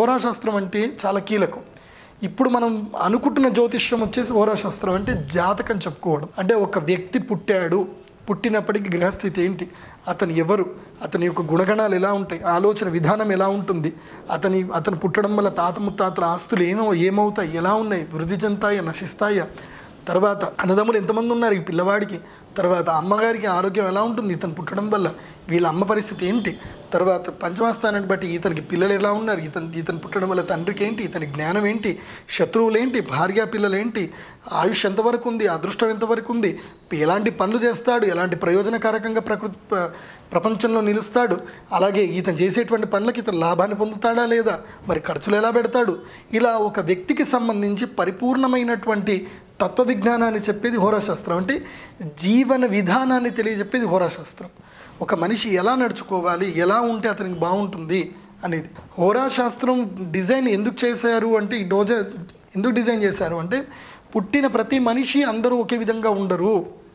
హోరాశాస్త్రం అంటే చాలా కీలకం ఇప్పుడు మనం అనుకుంటున్న జ్యోతిష్యం వచ్చేసి హోరాశాస్త్రం అంటే జాతకం చెప్పుకోవడం అంటే ఒక వ్యక్తి పుట్టాడు పుట్టినప్పటికీ గ్రహస్థితి ఏంటి అతను ఎవరు అతని యొక్క గుణగణాలు ఎలా ఉంటాయి ఆలోచన విధానం ఎలా ఉంటుంది అతని అతను పుట్టడం వల్ల తాత ముత్తాతల ఆస్తులు ఏమో ఏమవుతాయి ఎలా ఉన్నాయి వృద్ధి చెందుతాయా నశిస్తాయా తర్వాత అన్నదమ్ములు ఎంతమంది ఉన్నారు ఈ పిల్లవాడికి తర్వాత అమ్మగారికి ఆరోగ్యం ఎలా ఉంటుంది ఇతను పుట్టడం వల్ల వీళ్ళ అమ్మ పరిస్థితి ఏంటి తర్వాత పంచమస్థానాన్ని బట్టి ఇతనికి పిల్లలు ఎలా ఉన్నారు ఇతను ఇతను పుట్టడం వల్ల తండ్రికి ఏంటి ఇతని జ్ఞానం ఏంటి శత్రువులు ఏంటి భార్య పిల్లలు ఏంటి ఆయుష్ ఎంతవరకు ఉంది అదృష్టం ఎంతవరకు ఉంది ఎలాంటి పనులు చేస్తాడు ఎలాంటి ప్రయోజనకారకంగా ప్రకృతి ప్ర- ప్రపంచంలో నిలుస్తాడు అలాగే ఇతను చేసేటువంటి పనులకి ఇతను లాభాన్ని పొందుతాడా లేదా మరి ఖర్చులు ఎలా పెడతాడు ఇలా ఒక వ్యక్తికి సంబంధించి పరిపూర్ణమైనటువంటి తత్వ విజ్ఞానాన్ని చెప్పేది హోరాశాస్త్రం అంటే జీవన విధానాన్ని తెలియజెప్పేది హోరాశాస్త్రం ఒక మనిషి ఎలా నడుచుకోవాలి ఎలా ఉంటే అతనికి బాగుంటుంది అనేది హోరాశాస్త్రం డిజైన్ ఎందుకు చేశారు అంటే ఈ డోజ ఎందుకు డిజైన్ చేశారు అంటే పుట్టిన ప్రతి మనిషి అందరూ ఒకే విధంగా ఉండరు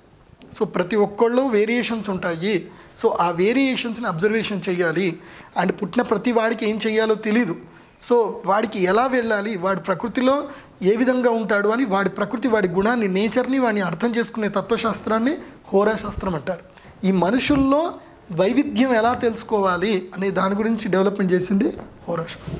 సో ప్రతి ఒక్కళ్ళు వేరియేషన్స్ ఉంటాయి సో ఆ వేరియేషన్స్ని అబ్జర్వేషన్ చేయాలి అండ్ పుట్టిన ప్రతి వాడికి ఏం చేయాలో తెలీదు సో వాడికి ఎలా వెళ్ళాలి వాడి ప్రకృతిలో ఏ విధంగా ఉంటాడు అని వాడి ప్రకృతి వాడి గుణాన్ని నేచర్ని వాడిని అర్థం చేసుకునే తత్వశాస్త్రాన్ని హోరాశాస్త్రం అంటారు ఈ మనుషుల్లో వైవిధ్యం ఎలా తెలుసుకోవాలి అనే దాని గురించి డెవలప్మెంట్ చేసింది హోరాశాస్త్రం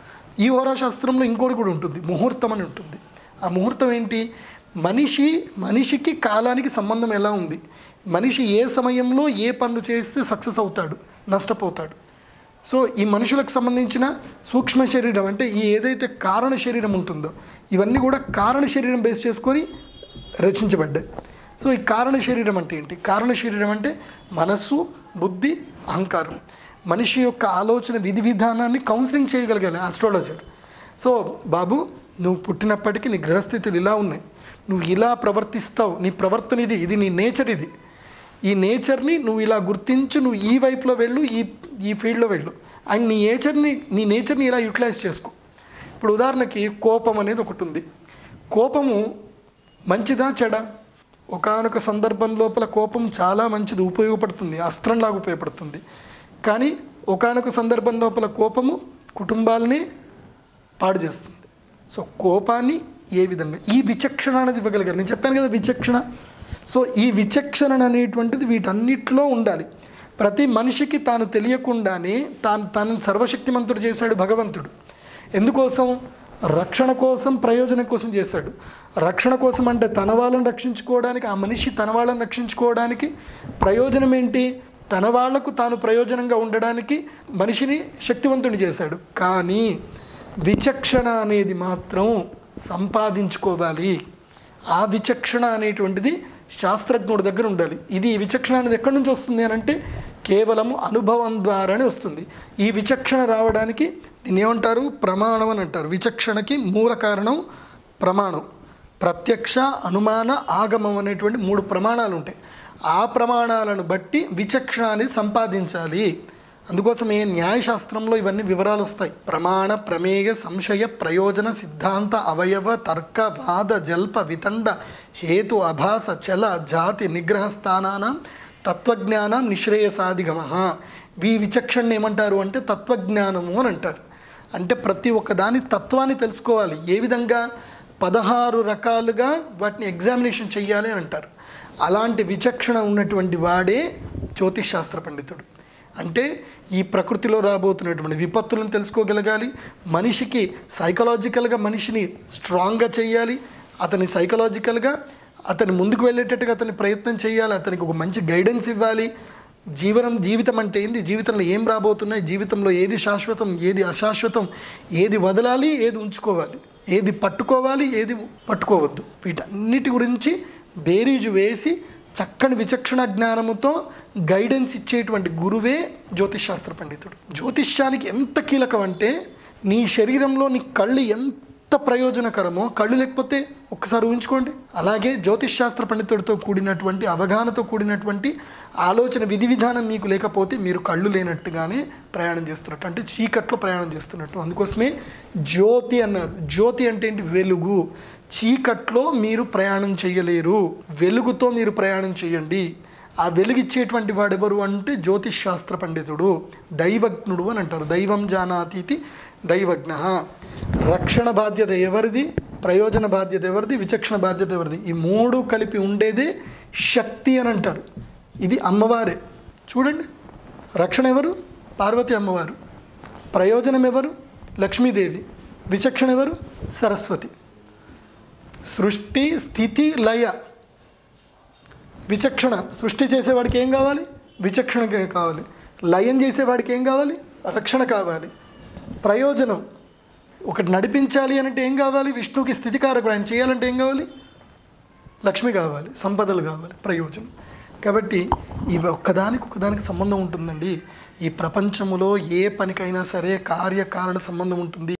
ఈ హోరాశాస్త్రంలో ఇంకోటి కూడా ఉంటుంది ముహూర్తం అని ఉంటుంది ఆ ముహూర్తం ఏంటి మనిషి మనిషికి కాలానికి సంబంధం ఎలా ఉంది మనిషి ఏ సమయంలో ఏ పనులు చేస్తే సక్సెస్ అవుతాడు నష్టపోతాడు సో ఈ మనుషులకు సంబంధించిన సూక్ష్మ శరీరం అంటే ఈ ఏదైతే కారణ శరీరం ఉంటుందో ఇవన్నీ కూడా కారణ శరీరం బేస్ చేసుకొని రచించబడ్డాయి సో ఈ కారణ శరీరం అంటే ఏంటి కారణ శరీరం అంటే మనస్సు బుద్ధి అహంకారం మనిషి యొక్క ఆలోచన విధి విధానాన్ని కౌన్సిలింగ్ చేయగలగాలి ఆస్ట్రాలజర్ సో బాబు నువ్వు పుట్టినప్పటికీ నీ గ్రహస్థితులు ఇలా ఉన్నాయి నువ్వు ఇలా ప్రవర్తిస్తావు నీ ప్రవర్తన ఇది ఇది నీ నేచర్ ఇది ఈ నేచర్ని నువ్వు ఇలా గుర్తించు నువ్వు ఈ వైపులో వెళ్ళు ఈ ఈ ఫీల్డ్లో వెళ్ళు అండ్ నీ నేచర్ని నీ నేచర్ని ఇలా యూటిలైజ్ చేసుకో ఇప్పుడు ఉదాహరణకి కోపం అనేది ఒకటి ఉంది కోపము మంచిదా చెడ ఒకానొక సందర్భం లోపల కోపం చాలా మంచిది ఉపయోగపడుతుంది అస్త్రంలాగా ఉపయోగపడుతుంది కానీ ఒకానొక సందర్భం లోపల కోపము కుటుంబాలని పాడు చేస్తుంది సో కోపాన్ని ఏ విధంగా ఈ విచక్షణ అనేది ఇవ్వగలిగారు నేను చెప్పాను కదా విచక్షణ సో ఈ విచక్షణ అనేటువంటిది వీటన్నిటిలో ఉండాలి ప్రతి మనిషికి తాను తెలియకుండానే తాను తనని సర్వశక్తిమంతుడు చేశాడు భగవంతుడు ఎందుకోసం రక్షణ కోసం ప్రయోజనం కోసం చేశాడు రక్షణ కోసం అంటే తన వాళ్ళని రక్షించుకోవడానికి ఆ మనిషి తన వాళ్ళని రక్షించుకోవడానికి ప్రయోజనం ఏంటి తన వాళ్లకు తాను ప్రయోజనంగా ఉండడానికి మనిషిని శక్తివంతుని చేశాడు కానీ విచక్షణ అనేది మాత్రం సంపాదించుకోవాలి ఆ విచక్షణ అనేటువంటిది శాస్త్రజ్ఞుడి దగ్గర ఉండాలి ఇది ఈ విచక్షణ అనేది ఎక్కడి నుంచి వస్తుంది అని అంటే కేవలము అనుభవం ద్వారానే వస్తుంది ఈ విచక్షణ రావడానికి దీన్ని ఏమంటారు ప్రమాణం అని అంటారు విచక్షణకి మూల కారణం ప్రమాణం ప్రత్యక్ష అనుమాన ఆగమం అనేటువంటి మూడు ప్రమాణాలు ఉంటాయి ఆ ప్రమాణాలను బట్టి విచక్షణ అనేది సంపాదించాలి అందుకోసమే న్యాయశాస్త్రంలో ఇవన్నీ వివరాలు వస్తాయి ప్రమాణ ప్రమేయ సంశయ ప్రయోజన సిద్ధాంత అవయవ తర్క వాద జల్ప వితండ హేతు అభాస చల జాతి నిగ్రహ స్థానానం తత్వజ్ఞానం నిశ్రేయసాధిగమ ఈ విచక్షణ ఏమంటారు అంటే తత్వజ్ఞానము అని అంటారు అంటే ప్రతి ఒక్క దాని తత్వాన్ని తెలుసుకోవాలి ఏ విధంగా పదహారు రకాలుగా వాటిని ఎగ్జామినేషన్ చెయ్యాలి అని అంటారు అలాంటి విచక్షణ ఉన్నటువంటి వాడే జ్యోతిష్ శాస్త్ర పండితుడు అంటే ఈ ప్రకృతిలో రాబోతున్నటువంటి విపత్తులను తెలుసుకోగలగాలి మనిషికి సైకలాజికల్గా మనిషిని స్ట్రాంగ్గా చేయాలి అతని సైకలాజికల్గా అతని ముందుకు వెళ్ళేటట్టుగా అతని ప్రయత్నం చేయాలి అతనికి ఒక మంచి గైడెన్స్ ఇవ్వాలి జీవనం జీవితం అంటే ఏంది జీవితంలో ఏం రాబోతున్నాయి జీవితంలో ఏది శాశ్వతం ఏది అశాశ్వతం ఏది వదలాలి ఏది ఉంచుకోవాలి ఏది పట్టుకోవాలి ఏది పట్టుకోవద్దు వీటన్నిటి గురించి బేరీజు వేసి చక్కని విచక్షణ జ్ఞానముతో గైడెన్స్ ఇచ్చేటువంటి గురువే జ్యోతిష్ శాస్త్ర పండితుడు జ్యోతిష్యానికి ఎంత కీలకం అంటే నీ శరీరంలో నీ కళ్ళు ఎంత ప్రయోజనకరమో కళ్ళు లేకపోతే ఒక్కసారి ఊహించుకోండి అలాగే జ్యోతిష్ శాస్త్ర పండితుడితో కూడినటువంటి అవగాహనతో కూడినటువంటి ఆలోచన విధి విధానం మీకు లేకపోతే మీరు కళ్ళు లేనట్టుగానే ప్రయాణం చేస్తున్నట్టు అంటే చీకట్లో ప్రయాణం చేస్తున్నట్టు అందుకోసమే జ్యోతి అన్నారు జ్యోతి అంటే ఏంటి వెలుగు చీకట్లో మీరు ప్రయాణం చేయలేరు వెలుగుతో మీరు ప్రయాణం చేయండి ఆ వెలుగిచ్చేటువంటి వాడెవరు అంటే జ్యోతిష్ శాస్త్ర పండితుడు దైవజ్ఞుడు అని అంటారు దైవం జానాతీతి దైవజ్ఞ రక్షణ బాధ్యత ఎవరిది ప్రయోజన బాధ్యత ఎవరిది విచక్షణ బాధ్యత ఎవరిది ఈ మూడు కలిపి ఉండేదే శక్తి అని అంటారు ఇది అమ్మవారే చూడండి రక్షణ ఎవరు పార్వతి అమ్మవారు ప్రయోజనం ఎవరు లక్ష్మీదేవి విచక్షణ ఎవరు సరస్వతి సృష్టి స్థితి లయ విచక్షణ సృష్టి చేసేవాడికి ఏం కావాలి విచక్షణ కావాలి లయం చేసేవాడికి ఏం కావాలి రక్షణ కావాలి ప్రయోజనం ఒకటి నడిపించాలి అంటే ఏం కావాలి విష్ణువుకి స్థితికారకుడు ఆయన చేయాలంటే ఏం కావాలి లక్ష్మి కావాలి సంపదలు కావాలి ప్రయోజనం కాబట్టి ఇవి ఒక్కదానికి ఒకదానికి సంబంధం ఉంటుందండి ఈ ప్రపంచంలో ఏ పనికైనా సరే కార్యకారణ సంబంధం ఉంటుంది